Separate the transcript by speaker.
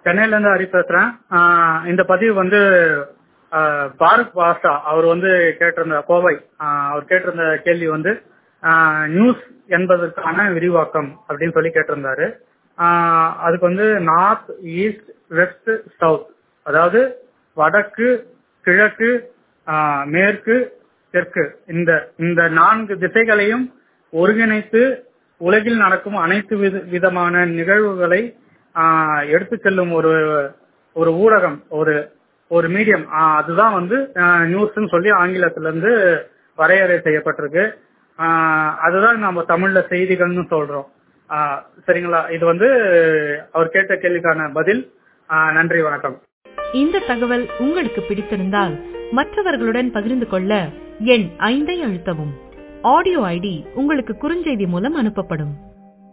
Speaker 1: சென்னையில இருந்து ஹரி பேசுறேன் ஆஹ் இந்த பதிவு வந்து ஆஹ் பாரத் பாஷா அவர் வந்து கேட்டிருந்த கோவை ஆஹ் அவர் கேட்டிருந்த கேள்வி வந்து ஆஹ் நியூஸ் என்பதற்கான விரிவாக்கம் அப்படின்னு சொல்லி கேட்டிருந்தாரு ஆஹ் அதுக்கு வந்து நார்த் ஈஸ்ட் வெஸ்ட் சவுத் அதாவது வடக்கு கிழக்கு ஆஹ் மேற்கு தெற்கு இந்த இந்த நான்கு திசைகளையும் ஒருங்கிணைத்து உலகில் நடக்கும் அனைத்து வித- விதமான நிகழ்வுகளை ஆஹ் எடுத்துச் செல்லும் ஒரு ஒரு ஊடகம் ஒரு ஒரு மீடியம் அதுதான் வந்து நியூஸ்ன்னு சொல்லி ஆங்கிலத்துல இருந்து வரையறை செய்யப்பட்டிருக்கு ஆஹ் அதுதான் நம்ம தமிழ்ல செய்திகள்னு சொல்றோம் ஆஹ் சரிங்களா இது வந்து அவர் கேட்ட கேள்விக்கான பதில் ஆஹ் நன்றி வணக்கம்
Speaker 2: இந்த தகவல் உங்களுக்கு பிடித்திருந்தால் மற்றவர்களுடன் பகிர்ந்து கொள்ள எண் ஐந்தை அழுத்தவும் ஆடியோ ஐடி உங்களுக்கு குறுஞ்செய்தி மூலம் அனுப்பப்படும்